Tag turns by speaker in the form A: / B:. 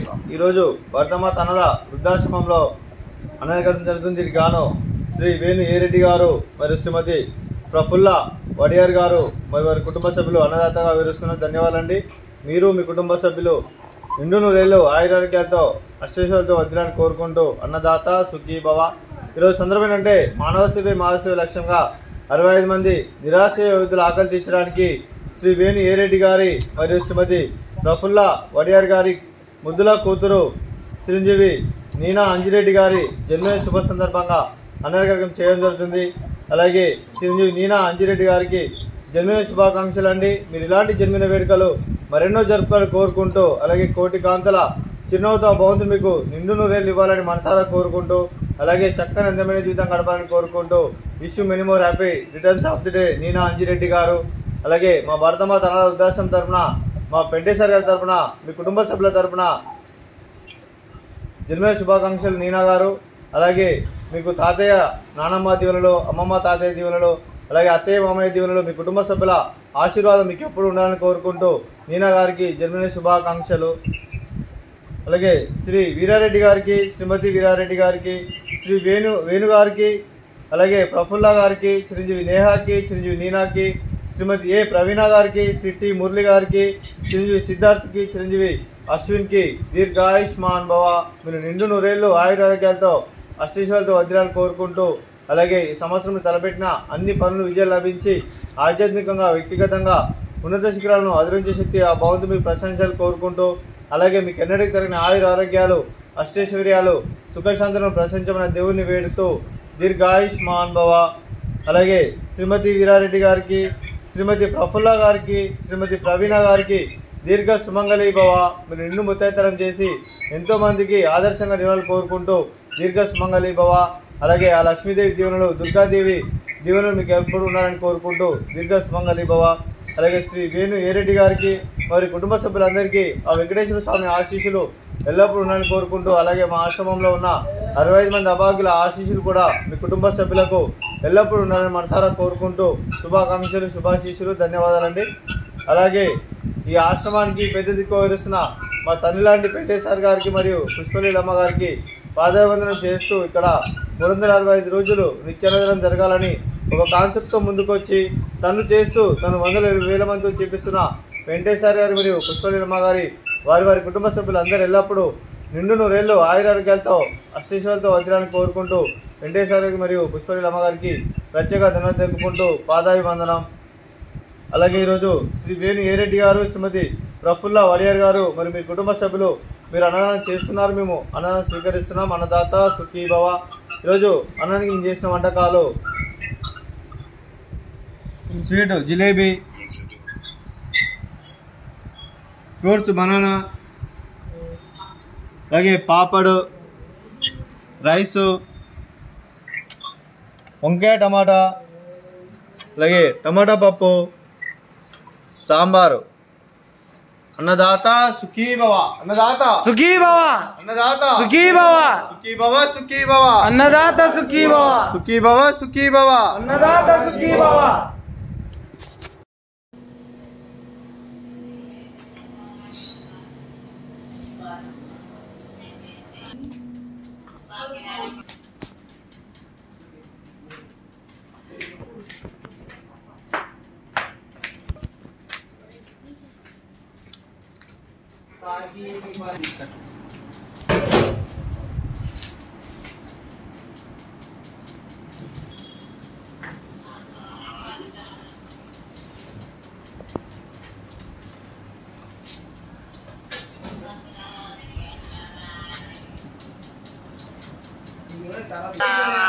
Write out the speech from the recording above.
A: ఈరోజు వర్ధమాత అన్నద వృద్ధాశ్రమంలో అనగడం జరుగుతుంది దీనికి గాను శ్రీ వేణు ఏరెడ్డి గారు మరియు శ్రీమతి ప్రఫుల్ల వడియార్ గారు మరి వారి కుటుంబ సభ్యులు అన్నదాతగా వివరిస్తున్నారు ధన్యవాదాలండి మీరు మీ కుటుంబ సభ్యులు నిండు నూరేళ్ళు ఆయురారోగ్యాలతో అశ్వేశ్వలతో వదిలాన్ని కోరుకుంటూ అన్నదాత సుఖీ భవ ఈరోజు సందర్భం ఏంటంటే మానవ సేవ మానవ లక్ష్యంగా అరవై ఐదు మంది నిరాశ యోధుల ఆకలి తీర్చడానికి శ్రీ వేణు ఏరెడ్డి గారి మరియు శ్రీమతి ప్రఫుల్ల వడియార్ గారి ముద్దుల కూతురు చిరంజీవి నీనా అంజిరెడ్డి గారి జన్మదిన శుభ సందర్భంగా అన్నదానం చేయడం జరుగుతుంది అలాగే చిరంజీవి నీనా అంజిరెడ్డి గారికి జన్మదిన శుభాకాంక్షలు అండి మీరు ఇలాంటి జన్మదిన వేడుకలు మరెన్నో జరుపుకోవాలని కోరుకుంటూ అలాగే కోటి కాంతల చిరునవ్వుతో భగవంతుడు మీకు నిండు నూరేళ్ళు ఇవ్వాలని మనసారా కోరుకుంటూ అలాగే చక్కని అందమైన జీవితం గడపాలని కోరుకుంటూ wish many more happy returns of the day Neena Anjireddy గారు అలాగే మా భారతమాత అనాథ ఉద్దాసం తరపున మా పెంటేశ్వర్ గారి తరపున మీ కుటుంబ సభ్యుల తరపున జన్మదిన శుభాకాంక్షలు నీనా గారు అలాగే మీకు తాతయ్య నానమ్మ దీవెనలు అమ్మమ్మ తాతయ్య దీవెనలు అలాగే అత్తయ్య మామయ్య దీవెనలు మీ కుటుంబ సభ్యుల ఆశీర్వాదం మీకు ఎప్పుడు ఉండాలని కోరుకుంటూ నీనా గారికి జన్మదిన శుభాకాంక్షలు అలాగే శ్రీ వీరారెడ్డి గారికి శ్రీమతి వీరారెడ్డి గారికి శ్రీ వేణు వేణు గారికి అలాగే ప్రఫుల్ల గారికి చిరంజీవి నేహాకి చిరంజీవి నీనాకి శ్రీమతి ఏ ప్రవీణ గారికి శ్రీ టి మురళి గారికి చిరంజీవి సిద్ధార్థ్కి చిరంజీవి అశ్విన్కి దీర్ఘాయుష్మాన్ భవ మీరు నిండు నూరేళ్ళు ఆయురారోగ్యాలతో అశ్రీశ్వలతో వదిలాలని కోరుకుంటూ అలాగే ఈ సంవత్సరం తలపెట్టిన అన్ని పనులు విజయం లభించి ఆధ్యాత్మికంగా వ్యక్తిగతంగా ఉన్నత శిఖరాలను అధిరించే శక్తి ఆ భగవంతు మీకు ప్రశంసలు కోరుకుంటూ అలాగే మీకు ఎన్నటికి తగిన ఆయుర ఆరోగ్యాలు అష్టైశ్వర్యాలు సుఖశాంతులను ప్రశంసమైన దేవుణ్ణి వేడుతూ దీర్ఘాయుష్మాన్ భవ అలాగే శ్రీమతి వీరారెడ్డి గారికి శ్రీమతి ప్రఫుల్ల గారికి శ్రీమతి ప్రవీణ గారికి దీర్ఘ సుమంగళి భవ మీరు నిన్ను ముత్తైతరం చేసి ఎంతో మందికి ఆదర్శంగా నివాళులు కోరుకుంటూ దీర్ఘ సుమంగళి భవ అలాగే ఆ లక్ష్మీదేవి దీవెనలు దుర్గాదేవి దీవెనలు మీకు ఎప్పుడు ఉండాలని కోరుకుంటూ దీర్ఘ సుమంగళి భవ అలాగే శ్రీ వేణు ఏరెడ్డి గారికి వారి కుటుంబ సభ్యులందరికీ ఆ వెంకటేశ్వర స్వామి ఆశీస్సులు ఎల్లప్పుడూ ఉండాలని కోరుకుంటూ అలాగే మా ఆశ్రమంలో ఉన్న అరవై ఐదు మంది అభాగ్యుల ఆశీస్సులు కూడా మీ కుటుంబ సభ్యులకు ఎల్లప్పుడూ ఉండాలని మనసారా కోరుకుంటూ శుభాకాంక్షలు శుభాశీస్సులు ధన్యవాదాలండి అలాగే ఈ ఆశ్రమానికి పెద్ద దిక్కు వహిస్తున్న మా తండ్రి లాంటి పెంటేశ్వర్ గారికి మరియు పుష్పలీలమ్మ గారికి పాదవందనం చేస్తూ ఇక్కడ మూడు వందల అరవై ఐదు రోజులు నిత్యానందనం జరగాలని ఒక కాన్సెప్ట్తో ముందుకొచ్చి తను చేస్తూ తను వందల వేల మందితో చేపిస్తున్న వెంకటేశ్వర గారి మరియు పుష్పలీలమ్మ గారి వారి వారి కుటుంబ సభ్యులు అందరూ ఎల్లప్పుడూ నిండు నూరేళ్ళు ఆయురారోగ్యాలతో అష్టేశ్వరాలతో వదిలాలని కోరుకుంటూ వెంకటేశ్వర గారికి మరియు పుష్పలీలమ్మ గారికి ప్రత్యేక ధన్యవాదాలు తెలుపుకుంటూ పాదాభివందనం అలాగే ఈరోజు శ్రీ వేణు ఏరెడ్డి గారు శ్రీమతి ప్రఫుల్ల వడియార్ గారు మరి మీ కుటుంబ సభ్యులు మీరు అన్నదానం చేస్తున్నారు మేము అన్నదానం స్వీకరిస్తున్నాం అన్నదాత సుఖీ భవ ఈరోజు అన్నానికి మేము చేసిన వంటకాలు స్వీట్ జిలేబీ ఫ్రూట్స్ బనానా అలాగే పాపడు రైసు వంకాయ టమాటా అలాగే టమాటా పప్పు సాంబారు అన్నదాత సుఖీ భవ అన్నదాత
B: సుఖీ భవ
A: అన్నదాత
B: సుఖీ భవ
A: సుఖీ భవ సుఖీ భవ
B: అన్నదాత సుఖీ భవ
A: సుఖీ భవ సుఖీ భవ
B: అన్నదాత సుఖీ భవ
C: ఆ